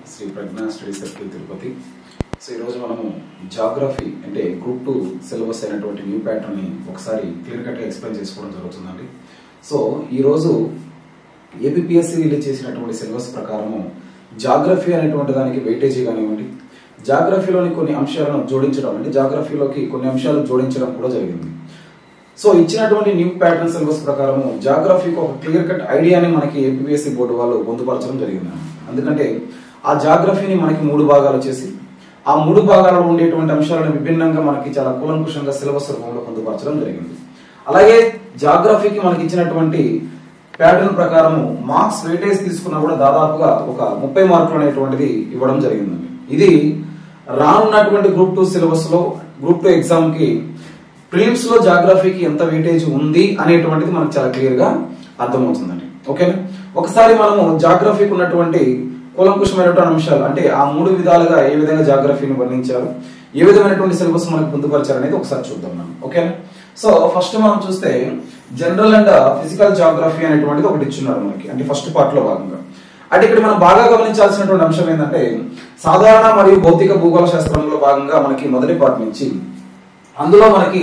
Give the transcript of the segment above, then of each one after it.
Shri Pragna study circle Tirupati so ఈరోజు మనము geography అంటే గ్రూప్ టూ సిలబస్ అయినటువంటి న్యూ ప్యాటర్న్ని ఒకసారి క్లియర్ కట్గా ఎక్స్ప్లెయిన్ చేసుకోవడం జరుగుతుందండి సో ఈరోజు ఏపీఎస్సి రిలీజ్ చేసినటువంటి సిలబస్ ప్రకారము జాగ్రఫీ అనేటువంటి దానికి వెయిటేజీ కానివ్వండి జాగ్రఫీలోని కొన్ని అంశాలను జోడించడం అంటే జాగ్రఫీలోకి కొన్ని అంశాలు జోడించడం కూడా జరిగింది సో ఇచ్చినటువంటి న్యూ ప్యాటర్న్ సిలబస్ ప్రకారము జాగ్రఫీకి ఒక క్లియర్ కట్ ఐడియాని మనకి ఏపీఎస్సి బోర్డు వాళ్ళు పొందుపరచడం జరిగింది ఎందుకంటే ఆ జాగ్రఫీని మనకి మూడు భాగాలు చేసి ఆ మూడు భాగాలలో ఉండేటువంటి అంశాలను విభిన్నంగా మనకి చాలా కూలంకుషంగా సిలబస్ రూపంలో పొందుపరచడం జరిగింది అలాగే జాగ్రఫీకి మనకి ఇచ్చినటువంటి ప్యాటర్న్ ప్రకారము మార్క్స్ వెయిటేజ్ తీసుకున్నా కూడా దాదాపుగా ఒక ముప్పై మార్కులు అనేటువంటిది ఇవ్వడం జరిగిందండి ఇది రానున్నటువంటి గ్రూప్ టూ సిలబస్ లో గ్రూప్ టూ ఎగ్జామ్ కి ప్రిలిమ్స్ లో జాగ్రఫీకి ఎంత వెయిటేజ్ ఉంది అనేటువంటిది మనకు చాలా క్లియర్ గా అర్థమవుతుందండి ఓకేనా ఒకసారి మనము జాగ్రఫీకి ఉన్నటువంటి కూలంకుషమైనటువంటి అంశాలు అంటే ఆ మూడు విధాలుగా ఏ విధంగా జాగ్రఫీని వర్ణించారు ఏ విధమైనటువంటి సిలబస్ మనకు పొందుపరిచారు అనేది ఒకసారి చూద్దాం మనం ఓకేనా సో ఫస్ట్ మనం చూస్తే జనరల్ అండ్ ఫిజికల్ జాగ్రఫీ అనేటువంటిది ఒకటి ఇచ్చున్నారు మనకి అంటే ఫస్ట్ పార్ట్ లో భాగంగా అంటే ఇక్కడ మనం బాగా గమనించాల్సినటువంటి అంశం ఏంటంటే సాధారణ మరియు భౌతిక భూగోళ శాస్త్రంలో భాగంగా మనకి మొదటి పార్ట్ నుంచి అందులో మనకి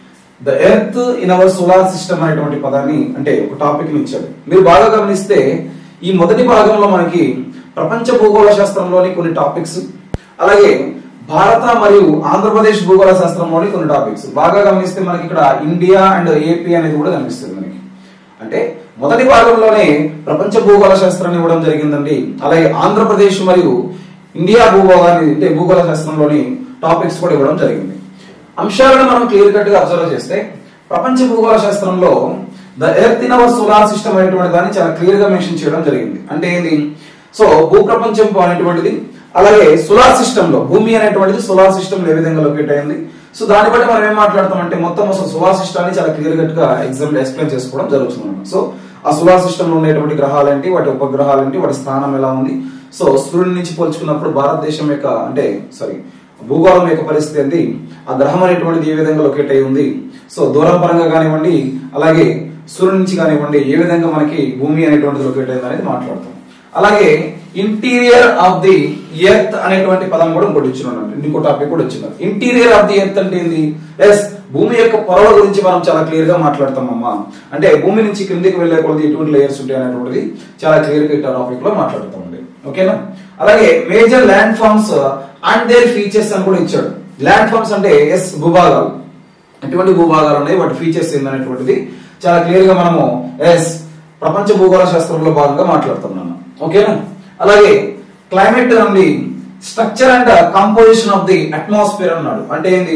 the earth in our solar system అనేటువంటి పదాన్ని అంటే ఒక టాపిక్ ఇచ్చాడు మీరు బాగా గమనిస్తే ఈ మొదటి భాగంలో మనకి ప్రపంచ భూగోళ శాస్త్రంలోని కొన్ని టాపిక్స్ అలాగే భారత మరియు ఆంధ్రప్రదేశ్ భూగోళ శాస్త్రంలోని కొన్ని టాపిక్స్ బాగా గమనిస్తే మనకి ఇక్కడ ఇండియా అండ్ ఏపీ అనేది కూడా కనిపిస్తుంది మనకి అంటే మొదటి భాగంలోనే ప్రపంచ భూగోళ శాస్త్రాన్ని ఇవ్వడం జరిగిందండి అలాగే ఆంధ్రప్రదేశ్ మరియు ఇండియా భూగోళాన్ని అంటే భూగోళ శాస్త్రంలోని టాపిక్స్ కూడా ఇవ్వడం జరిగింది అంశాలను మనం క్లియర్ కట్ గా అబ్జర్వ్ చేస్తే ప్రపంచ భూగోళ శాస్త్రంలో the earth in our solar system అనేటువంటి దాన్ని చాలా క్లియర్ గా మెన్షన్ చేయడం జరిగింది అంటే ఏంది సో భూప్రపంచం అనేటువంటిది అలాగే సోలార్ సిస్టమ్ లో భూమి అనేటువంటిది సోలార్ సిస్టమ్ ఏ విధంగా లొకేట్ అయింది సో దాన్ని బట్టి మనం ఏం మాట్లాడతాం అంటే మొత్తం అసలు సోలార్ సిస్టమ్ ని చాలా క్లియర్ కట్ గా ఎగ్జామ్ ఎక్స్ప్లెయిన్ చేసుకోవడం జరుగుతుంది అన్నమాట. సో ఆ సోలార్ సిస్టమ్ లో ఉండేటువంటి గ్రహాలు ఏంటి వాటి ఉపగ్రహాలు ఏంటి వాటి స్థానం ఎలా ఉంది సో సూర్యుడి నుంచి పోల్చుకున్నప్పుడు భారతదేశం యొక్క అంటే సారీ భూగోళం యొక్క పరిస్థితి ఏంటి ఆ గ్రహం అనేటువంటిది ఏ విధంగా లొకేట్ అయి ఉంది సో దూరం పరంగా కానివ్వండి అలాగే సూర్యుడి నుంచి కానివ్వండి ఏ విధంగా మనకి భూమి అనేటువంటిది లొకేట్ అయింది అనేది మాట్లాడతాం అలాగే ఇంటీరియర్ ఆఫ్ ది ఎర్త్ అనేటువంటి పదం కూడా ఇంకోటి ఇచ్చినాడు ఇంకో టాపిక్ కూడా వచ్చింది ఇంటీరియర్ ఆఫ్ ది ఎర్త్ అంటే ఏంది ఎస్ భూమి యొక్క పొరల గురించి మనం చాలా క్లియర్ గా మాట్లాడతాం అమ్మా అంటే భూమి నుంచి కిందికి వెళ్లే కొలది ఎటువంటి లేయర్స్ ఉంటాయి అనేటువంటిది చాలా క్లియర్ గా ఈ టాపిక్ లో మాట్లాడుతామండి ఓకేనా అలాగే major land forms and their features అని కూడా ఇచ్చాడు ల్యాండ్ ఫార్మ్స్ అంటే ఎస్ భూభాగాలు ఎటువంటి భూభాగాలు ఉన్నాయి వాటి ఫీచర్స్ ఏందనేటువంటిది చాలా క్లియర్ గా మనము ఎస్ ప్రపంచ భూగోళ శాస్త్రంలో భాగంగా మాట్లాడుతున్నాను ఓకేనా అలాగే క్లైమేట్ అండి structure and composition of the atmosphere అన్నాడు అంటే ఏంది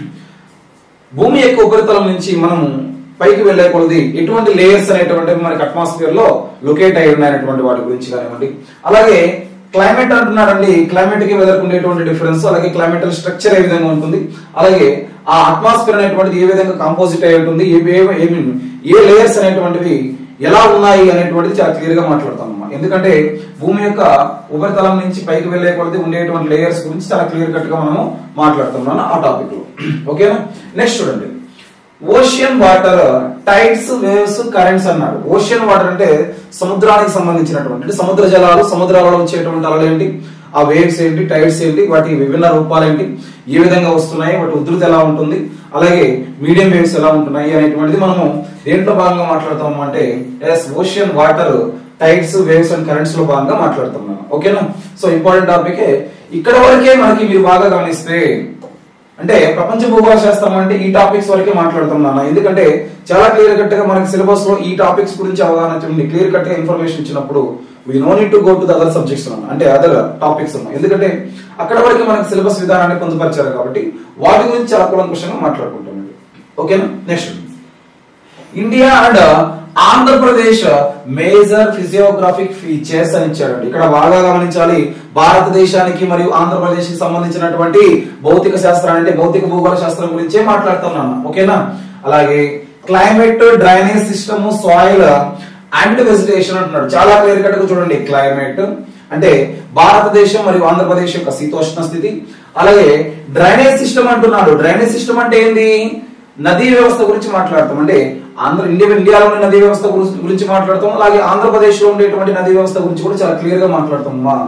భూమి యొక్క ఉపరితలం నుంచి మనము పైకి వెళ్లే కొలది ఎటువంటి లేయర్స్ అనేటువంటివి మనకి అట్మాస్ఫియర్ లో లొకేట్ అయి ఉన్నాయనేటువంటి వాటి గురించి కానివ్వండి అలాగే క్లైమేట్ అంటున్నాడండి క్లైమేట్ కి వెదర్ ఉండేటువంటి డిఫరెన్స్ అలాగే క్లైమేటల్ స్ట్రక్చర్ ఏ విధంగా ఉంటుంది అలాగే ఆ అట్మాస్ఫియర్ అనేటువంటిది ఏ విధంగా కాంపోజిట్ అయి ఉంటుంది ఏ ఏ- ఏ మీన్ ఏ లేయర్స్ అనేటువంటివి ఎలా ఉన్నాయి అనేటువంటిది చాలా క్లియర్ గా మాట్లాడతాం అన్నమాట. ఎందుకంటే భూమి యొక్క ఉపరితలం నుంచి పైకి వెళ్లే కొలది ఉండేటువంటి లేయర్స్ గురించి చాలా క్లియర్ కట్ గా మనము మాట్లాడుతున్నాం ఆ టాపిక్ లో ఓకేనా నెక్స్ట్ చూడండి ocean water tides waves currents అన్నాడు ఓషియన్ వాటర్ అంటే సముద్రానికి సంబంధించినటువంటి అంటే సముద్ర జలాలు సముద్రాలలో వచ్చేటువంటి అలలు ఏంటి ఆ వేవ్స్ ఏంటి టైడ్స్ ఏంటి వాటి విభిన్న రూపాలు ఏంటి ఏ విధంగా వస్తున్నాయి వాటి ఉధృతి ఎలా ఉంటుంది అలాగే మీడియం వేవ్స్ ఎలా ఉంటున్నాయి అనేటువంటిది మనము దేంట్లో భాగంగా మాట్లాడుతాము అంటే yes ocean water tides waves and currents లో భాగంగా మాట్లాడుతున్నాను ఓకేనా సో ఇంపార్టెంట్ టాపిక్ ఇక్కడ వరకే మనకి మీరు బాగా గమనిస్తే అంటే ప్రపంచ భూగోళ శాస్త్రం అంటే ఈ టాపిక్స్ వరకే మాట్లాడుతున్నాను ఎందుకంటే చాలా క్లియర్ కట్ గా మనకి సిలబస్ లో ఈ టాపిక్స్ గురించి అవగాహన ఉంది క్లియర్ కట్ గా ఇన్ఫర్మేషన్ ఇచ్చినప్పుడు we no need to go to the other subjects అంటే అదర్ టాపిక్స్ ఉన్నాయి ఎందుకంటే అక్కడ వరకు మనకి సిలబస్ విధానాన్ని పొందుపరిచారు కాబట్టి వాటి గురించి చాలా కూలంకుషంగా మాట్లాడుకుంటాం ఓకేనా next India and Andhra Pradesh major physiographic features అని ఇచ్చాడండి ఇక్కడ బాగా గమనించాలి భారతదేశానికి మరియు ఆంధ్రప్రదేశ్ కి సంబంధించినటువంటి భౌతిక శాస్త్రం అంటే భౌతిక భూగోళ శాస్త్రం గురించే మాట్లాడుతున్నాను ఓకేనా అలాగే climate drainage system soil and vegetation అంటున్నాడు చాలా క్లియర్ కట్ గా చూడండి క్లైమేట్ అంటే భారతదేశం మరియు ఆంధ్రప్రదేశ్ యొక్క శీతోష్ణ స్థితి అలాగే డ్రైనేజ్ సిస్టమ్ అంటున్నాడు డ్రైనేజ్ సిస్టమ్ అంటే ఏంది నదీ వ్యవస్థ గురించి మాట్లాడతాం అంటే ఆంధ్ర ఇండియా ఇండియాలో ఉన్న నదీ వ్యవస్థ గురించి గురించి మాట్లాడతాం అలాగే ఆంధ్రప్రదేశ్ లో ఉండేటువంటి నదీ వ్యవస్థ గురించి కూడా చాలా క్లియర్ గా మాట్లాడతాం అమ్మా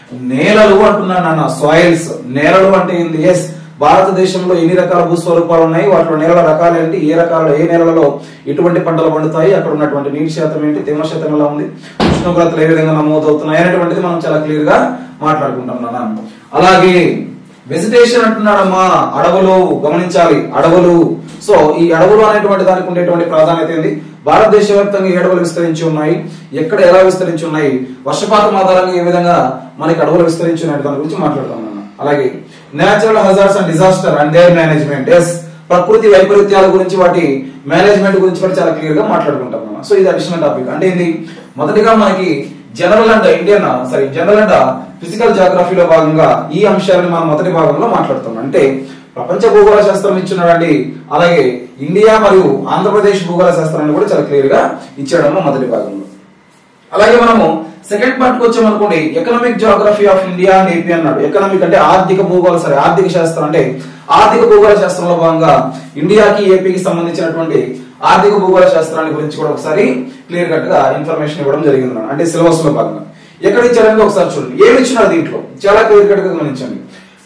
నేలలు అంటున్నాను నాన్న సాయిల్స్ నేలలు అంటే ఏంది ఎస్ భారతదేశంలో ఎన్ని రకాల భూస్వరూపాలు ఉన్నాయి వాటిలో నేలల రకాలు ఏంటి ఏ రకాల ఏ నేలలలో ఎటువంటి పంటలు పండుతాయి అక్కడ ఉన్నటువంటి నీటి శాతం ఏంటి తేమ శాతం ఎలా ఉంది ఉష్ణోగ్రతలు ఏ విధంగా నమోదవుతున్నాయి అనేటువంటిది మనం చాలా క్లియర్ గా మాట్లాడుకుంటాం నాన్న అలాగే వెజిటేషన్ అంటున్నాడమ్మా అడవులు గమనించాలి అడవులు సో ఈ అడవులు అనేటువంటి దానికి ఉండేటువంటి ప్రాధాన్యత ఏంది భారతదేశ వ్యాప్తంగా ఈ అడవులు విస్తరించి ఉన్నాయి ఎక్కడ ఎలా విస్తరించి ఉన్నాయి వర్షపాతం ఆధారంగా ఏ విధంగా మనకి అడవులు విస్తరించి ఉన్నాయి దాని గురించి మాట్లాడుతాం నాన్న అలాగే natural hazards and disaster and their management yes ప్రకృతి వైపరీత్యాల గురించి వాటి మేనేజ్మెంట్ గురించి కూడా చాలా క్లియర్ గా మాట్లాడుకుంటాం మనం సో ఇది అడిషనల్ టాపిక్ అంటే ఏంది మొదటిగా మనకి general and Indian sorry general and physical జాగ్రఫీలో భాగంగా ఈ అంశాలను మనం మొదటి భాగంలో మాట్లాడుతున్నాం అంటే ప్రపంచ భూగోళ శాస్త్రం ఇచ్చినాడండి అలాగే ఇండియా మరియు ఆంధ్రప్రదేశ్ భూగోళ శాస్త్రాన్ని కూడా చాలా క్లియర్ గా ఇచ్చాడమ్మ మొదటి భాగంలో అలాగే మనము సెకండ్ పార్ట్ కి వచ్చామనుకోండి economic geography of India and AP అన్నాడు ఎకనామిక్ అంటే ఆర్థిక భూగోళ సరే ఆర్థిక శాస్త్రం అంటే ఆర్థిక భూగోళ శాస్త్రంలో భాగంగా ఇండియాకి ఏపీకి సంబంధించినటువంటి ఆర్థిక భూగోళ శాస్త్రాన్ని గురించి కూడా ఒకసారి క్లియర్ కట్ గా ఇన్ఫర్మేషన్ ఇవ్వడం జరిగింది అన్నమాట. అంటే సిలబస్ లో భాగంగా ఎక్కడ ఇచ్చారంటే ఒకసారి చూడండి ఏమి ఇచ్చినారు దీంట్లో చాలా క్లియర్ కట్ గా గమనించండి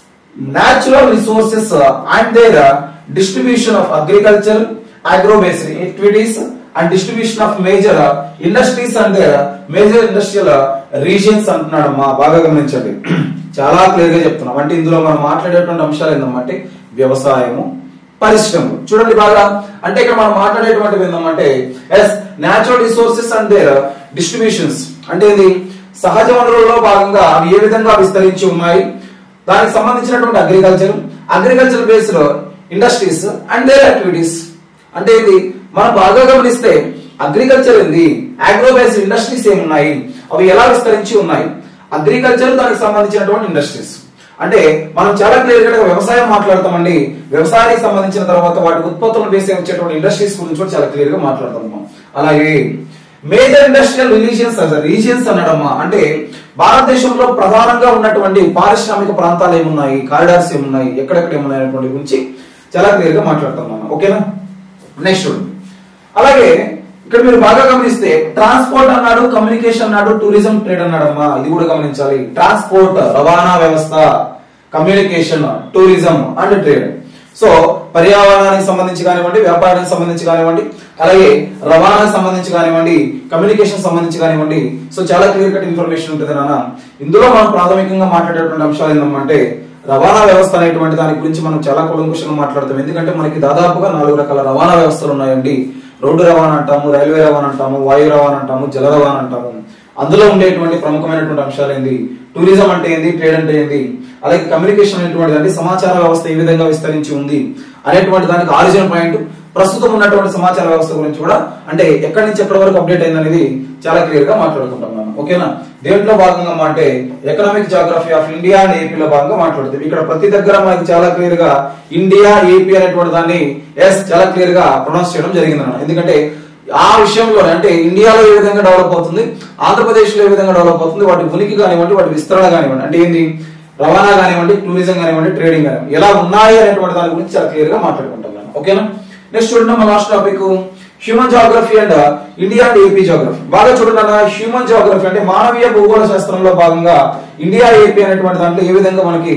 natural resources uh, and their uh, distribution of agriculture, agro-based activities and distribution of major uh, industries and their uh, major industrial uh, regions అంటున్నాడమ్మా బాగా గమనించండి చాలా క్లియర్ గా చెప్తున్నాం అంటే ఇందులో మనం మాట్లాడేటువంటి అంశాలు ఏంటంటే వ్యవసాయము పరిశ్రమలు చూడండి బాగా అంటే ఇక్కడ మనం మాట్లాడేటువంటివి ఏంటంటే yes natural resources and their distributions అంటే ఇది సహజ వనరులలో భాగంగా అవి ఏ విధంగా విస్తరించి ఉన్నాయి దానికి సంబంధించినటువంటి agriculture agriculture based industries and their activities అంటే ఇది మనం బాగా గమనిస్తే అగ్రికల్చర్ ఏంది అగ్రో బేస్డ్ ఇండస్ట్రీస్ ఏమున్నాయి అవి ఎలా విస్తరించి ఉన్నాయి అగ్రికల్చర్ దానికి సంబంధించినటువంటి ఇండస్ట్రీస్ అంటే మనం చాలా క్లియర్ గా వ్యవసాయం మాట్లాడతామండి వ్యవసాయానికి సంబంధించిన తర్వాత వాటి ఉత్పత్తులను బేసి వచ్చేటువంటి ఇండస్ట్రీస్ గురించి కూడా చాలా క్లియర్ గా మాట్లాడతాం మనం అలాగే మేజర్ ఇండస్ట్రియల్ రిలీజియన్స్ రీజియన్స్ అనడమ్మా అంటే భారతదేశంలో ప్రధానంగా ఉన్నటువంటి పారిశ్రామిక ప్రాంతాలు ఏమున్నాయి కారిడార్స్ ఏమున్నాయి ఎక్కడెక్కడ ఏమున్నాయి అనేటువంటి గురించి చాలా క్లియర్ గా మాట్లాడతాం మనం ఓకేనా నెక్స్ట్ చూడండి అలాగే ఇక్కడ మీరు బాగా గమనిస్తే ట్రాన్స్పోర్ట్ అన్నాడు కమ్యూనికేషన్ అన్నాడు టూరిజం ట్రేడ్ అన్నాడమ్మా ఇది కూడా గమనించాలి ట్రాన్స్పోర్ట్ రవాణా వ్యవస్థ communication tourism and trade so పర్యావరణానికి సంబంధించి కానివ్వండి వ్యాపారానికి సంబంధించి కానివ్వండి అలాగే రవాణాకి సంబంధించి కానివ్వండి కమ్యూనికేషన్ సంబంధించి కానివ్వండి సో చాలా క్లియర్ కట్ ఇన్ఫర్మేషన్ ఉంటుంది నాన్న ఇందులో మనం ప్రాథమికంగా మాట్లాడేటువంటి అంశాలు ఏంటంటే రవాణా వ్యవస్థ అనేటువంటి దాని గురించి మనం చాలా కులంకుషంగా మాట్లాడతాం ఎందుకంటే మనకి దాదాపుగా నాలుగు రకాల రవాణా వ్యవస్థలు ఉన్నాయండి రోడ్డు రవాణా అంటాము రైల్వే రవాణా అంటాము వాయు రవాణా అంటాము జల రవాణా అంటాము అందులో ఉండేటువంటి ప్రముఖమైనటువంటి అంశాలు ఏంది టూరిజం అంటే ఏంది ట్రేడ్ అంటే ఏంది అలాగే కమ్యూనికేషన్ అనేటువంటి అంటే సమాచార వ్యవస్థ ఏ విధంగా విస్తరించి ఉంది అనేటువంటి దానికి ఆరిజిన్ పాయింట్ ప్రస్తుతం ఉన్నటువంటి సమాచార వ్యవస్థ గురించి కూడా అంటే ఎక్కడి నుంచి ఎక్కడి వరకు అప్డేట్ అయింది అనేది చాలా క్లియర్ గా మాట్లాడుకుంటాం మనం ఓకేనా దేంట్లో భాగంగా మా అంటే economic geography of India and ఏపీలో భాగంగా మాట్లాడుతుంది ఇక్కడ ప్రతి దగ్గర మనకి చాలా క్లియర్ గా ఇండియా ఏపీ అనేటువంటి దాన్ని ఎస్ చాలా క్లియర్ గా ప్రొనౌన్స్ చేయడం జరిగింది అన్నమాట ఎందుకంటే ఆ విషయంలో అంటే ఇండియాలో ఏ విధంగా డెవలప్ అవుతుంది ఆంధ్రప్రదేశ్ లో ఏ విధంగా డెవలప్ అవుతుంది వాటి ఉనికి కానివ్వండి వాటి విస్తరణ కానివ్వండి అంటే ఏంది రవాణా కానివ్వండి టూరిజం కానివ్వండి ట్రేడింగ్ కానివ్వండి ఎలా ఉన్నాయి అనేటువంటి దాని గురించి చాలా క్లియర్ గా మాట్లాడుకుంటాం మనం. ఓకేనా నెక్స్ట్ చూడండి మన last topic human geography and India and AP geography బాగా చూడండి అన్న హ్యూమన్ జాగ్రఫీ అంటే మానవీయ భూగోళ శాస్త్రంలో భాగంగా ఇండియా ఏపీ అనేటువంటి దాంట్లో ఏ విధంగా మనకి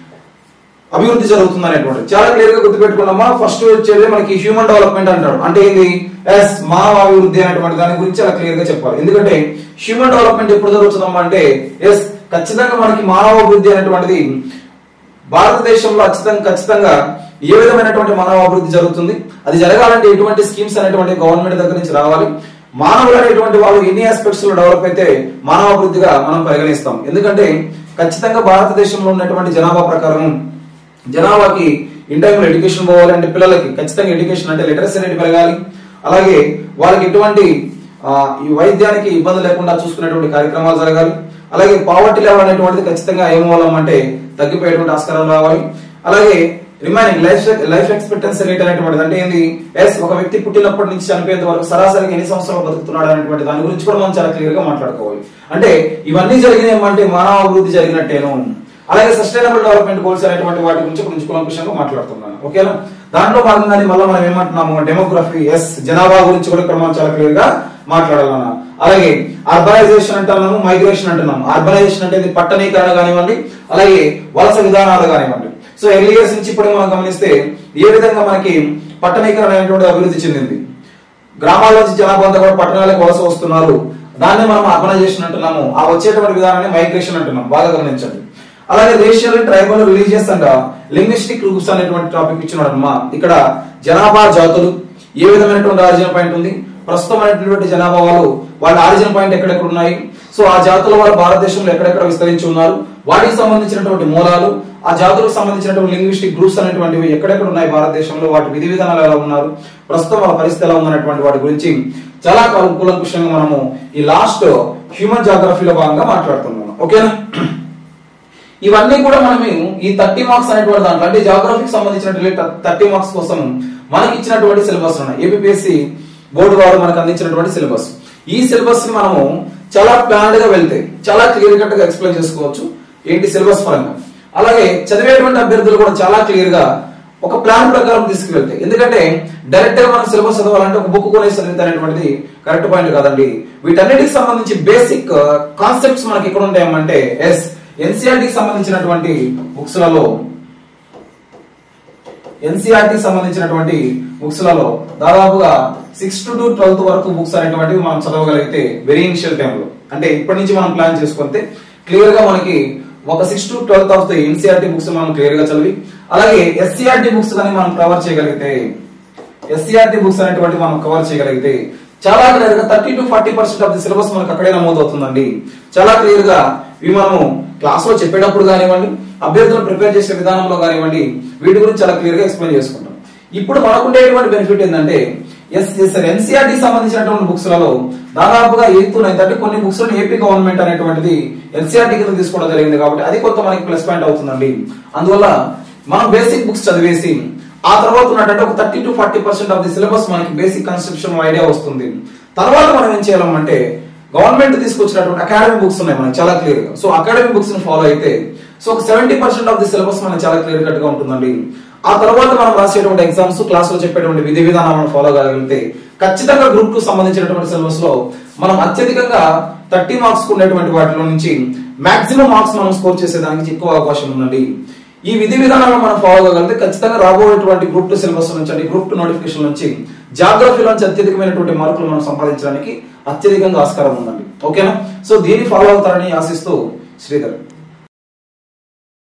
అభివృద్ధి జరుగుతుంది అనేటువంటి చాలా క్లియర్ గా గుర్తుపెట్టుకున్నామా ఫస్ట్ వచ్చేది మనకి హ్యూమన్ డెవలప్మెంట్ అంటాడు అంటే ఏంది ఎస్ మానవ అభివృద్ధి అనేటువంటి దాని గురించి చాలా క్లియర్ గా చెప్పాలి ఎందుకంటే హ్యూమన్ డెవలప్మెంట్ ఎప్పుడు జరుగుతుందమ్మా అంటే ఎస్ ఖచ్చితంగా మనకి మానవ అభివృద్ధి అనేటువంటిది భారతదేశంలో ఖచ్చితంగా ఖచ్చితంగా ఏ విధమైనటువంటి మానవ అభివృద్ధి జరుగుతుంది అది జరగాలంటే ఎటువంటి స్కీమ్స్ అనేటువంటి గవర్నమెంట్ దగ్గర నుంచి రావాలి మానవులు అనేటువంటి వాళ్ళు ఎన్ని ఆస్పెక్ట్స్ లో డెవలప్ అయితే మానవ అభివృద్ధిగా మనం పరిగణిస్తాం ఎందుకంటే ఖచ్చితంగా భారతదేశంలో ఉన్నటువంటి జనాభా ప్రకారం జనాభాకి ఇన్ టైంలో ఎడ్యుకేషన్ పోవాలి అంటే పిల్లలకి ఖచ్చితంగా ఎడ్యుకేషన్ అంటే లిటరసీ రేట్ పెరగాలి అలాగే వాళ్ళకి ఎటువంటి ఆ, ఈ వైద్యానికి ఇబ్బంది లేకుండా చూసుకునేటువంటి కార్యక్రమాలు జరగాలి అలాగే పావర్టీ లెవెల్ అనేటువంటిది ఖచ్చితంగా ఏమవ్వాలం అంటే తగ్గిపోయేటువంటి ఆస్కారం రావాలి అలాగే remaining life life expectancy rate అనేటువంటిది అంటే ఏంది ఎస్ ఒక వ్యక్తి పుట్టినప్పటి నుంచి చనిపోయేంత వరకు సరాసరిగా ఎన్ని సంవత్సరాలు బతుకుతున్నాడు అనేటువంటి దాని గురించి కూడా మనం చాలా క్లియర్ గా మాట్లాడుకోవాలి అంటే ఇవన్నీ జరిగినాయి అంటే మానవ అభివృద్ధి జరిగినట్టేను అలాగే సస్టైనబుల్ డెవలప్మెంట్ గోల్స్ అనేటువంటి వాటి గురించి కొంచెం కులంకుషంగా మాట్లాడుతున్నాను ఓకేనా దాంట్లో భాగంగానే మళ్ళీ మనం ఏమంటున్నాము డెమోగ్రఫీ ఎస్ జనాభా గురించి కూడా ఇక్కడ మనం చాలా క్లియర్ గా మాట్లాడాలన్నా అలాగే అర్బనైజేషన్ అంటున్నాము మైగ్రేషన్ అంటున్నాము అర్బనైజేషన్ అంటే ఇది పట్టణీకరణ కానివ్వండి అలాగే వలస విధానాలు కానివ్వండి సో ఎర్లీ ఇయర్స్ నుంచి ఇప్పుడు మనం గమనిస్తే ఏ విధంగా మనకి పట్టణీకరణ అనేటువంటి అభివృద్ధి చెందింది గ్రామాల నుంచి జనాభా అంతా కూడా పట్టణాలకు వలస వస్తున్నారు దాన్ని మనం అర్బనైజేషన్ అంటున్నాము ఆ వచ్చేటువంటి విధానాన్ని మైగ్రేషన్ అంటున్నాం బాగా గమనించండి అలాగే racial tribal religious and linguistic groups అనేటువంటి టాపిక్ ఇచ్చినాడమ్మా ఇక్కడ జనాభా జాతులు ఏ విధమైనటువంటి ఆరిజిన్ పాయింట్ ఉంది ప్రస్తుతం అనేటువంటి జనాభా వాళ్ళు వాళ్ళ ఆరిజిన్ పాయింట్ ఎక్కడెక్కడ ఉన్నాయి సో ఆ జాతుల వాళ్ళు భారతదేశంలో ఎక్కడెక్కడ విస్తరించి ఉన్నారు వాటికి సంబంధించినటువంటి మూలాలు ఆ జాతులకు సంబంధించినటువంటి లింగ్విస్టిక్ గ్రూప్స్ అనేటువంటివి ఎక్కడెక్కడ ఉన్నాయి భారతదేశంలో వాటి విధి విధానాలు ఎలా ఉన్నారు ప్రస్తుతం వాళ్ళ పరిస్థితి ఎలా ఉందనేటువంటి వాటి గురించి చాలా కూలంకుషంగా మనము ఈ లాస్ట్ హ్యూమన్ జాగ్రఫీలో భాగంగా మాట్లాడుతున్నాము ఓకేనా ఇవన్నీ కూడా మనం ఈ థర్టీ మార్క్స్ అనేటువంటి దాంట్లో అంటే జాగ్రఫీకి సంబంధించినటువంటి థర్టీ మార్క్స్ కోసం మనకి ఇచ్చినటువంటి సిలబస్ ఉన్నాయి ఏపీఎస్సి బోర్డు వారు మనకు అందించినటువంటి సిలబస్ ఈ సిలబస్ ని మనము చాలా ప్లాన్డ్ గా వెళ్తే చాలా క్లియర్ కట్ గా ఎక్స్ప్లెయిన్ చేసుకోవచ్చు ఏంటి సిలబస్ పరంగా అలాగే చదివేటువంటి అభ్యర్థులు కూడా చాలా క్లియర్ గా ఒక ప్లాన్ ప్రకారం తీసుకువెళ్తే ఎందుకంటే డైరెక్ట్ గా మనం సిలబస్ చదవాలంటే ఒక బుక్ కొనేసి చదివితే అనేటువంటిది కరెక్ట్ పాయింట్ కాదండి వీటన్నిటికి సంబంధించి బేసిక్ కాన్సెప్ట్స్ మనకి ఎక్కడ ఉంటాయమంటే ఎస్ ఎన్సీఆర్టీకి సంబంధించినటువంటి బుక్స్ లలో ఎన్సీఆర్టీ సంబంధించినటువంటి బుక్స్ లలో దాదాపుగా సిక్స్ టు ట్వెల్త్ వరకు బుక్స్ అనేటువంటివి మనం చదవగలిగితే వెరీ ఇనిషియల్ టైంలో అంటే ఇప్పటి నుంచి మనం ప్లాన్ చేసుకుంటే క్లియర్ గా మనకి ఒక six to twelfth of the NCERT books మనం క్లియర్ గా చదివి అలాగే ఎస్సీఆర్టీ బుక్స్ కానీ మనం కవర్ చేయగలిగితే ఎస్సీఆర్టీ బుక్స్ అనేటువంటి మనం కవర్ చేయగలిగితే చాలా క్లియర్ గా thirty to forty percent of the syllabus మనకు అక్కడే నమోదవుతుందండి చాలా క్లియర్ గా ఇవి మనము క్లాస్ లో చెప్పేటప్పుడు కానివ్వండి అభ్యర్థులను ప్రిపేర్ చేసే విధానంలో కానివ్వండి వీటి గురించి చాలా క్లియర్ గా ఎక్స్ప్లెయిన్ చేసుకుంటాం ఇప్పుడు మనకుండేటువంటి బెనిఫిట్ ఏంటంటే ఎస్ ఎస్ ఎన్సీఆర్టీ సంబంధించినటువంటి బుక్స్ లలో దాదాపుగా ఎయిత్ నైన్త్ అంటే కొన్ని బుక్స్ ఏపీ గవర్నమెంట్ అనేటువంటిది ఎన్సీఆర్టీ కింద తీసుకోవడం జరిగింది కాబట్టి అది కొంత మనకి ప్లస్ పాయింట్ అవుతుందండి అందువల్ల మనం బేసిక్ బుక్స్ చదివేసి ఆ తర్వాత ఉన్నటువంటి ఒక thirty to forty percent of the syllabus మనకి బేసిక్ కన్సెప్షన్ ఐడియా వస్తుంది తర్వాత మనం ఏం చేయాలంటే గవర్నమెంట్ తీసుకొచ్చినటువంటి అకాడమీ బుక్స్ ఉన్నాయి మనకి చాలా క్లియర్ గా సో అకాడమీ బుక్స్ ని ఫాలో అయితే సో ఒక seventy percent of the syllabus మనకి చాలా క్లియర్ కట్ గా ఉంటుందండి ఆ తర్వాత మనం రాసేటువంటి ఎగ్జామ్స్ క్లాస్ లో చెప్పేటువంటి విధి విధానాలను ఫాలో కాగలిగితే ఖచ్చితంగా గ్రూప్ కు సంబంధించినటువంటి సిలబస్ లో మనం అత్యధికంగా థర్టీ మార్క్స్ ఉండేటువంటి వాటిలో నుంచి మాక్సిమం మార్క్స్ మనం స్కోర్ చేసేదానికి ఎక్కువ అవకాశం ఉందండి ఈ విధి విధానాలను మనం ఫాలో కాగలిగితే ఖచ్చితంగా రాబోయేటువంటి గ్రూప్ టూ సిలబస్ నుంచి అంటే గ్రూప్ టూ నోటిఫికేషన్ నుంచి జాగ్రఫీ నుంచి అత్యధికమైనటువంటి మార్కులు మనం సంపాదించడానికి అత్యధికంగా ఆస్కారం ఉందండి ఓకేనా సో దీన్ని ఫాలో అవుతారని ఆశిస్తూ శ్రీధర్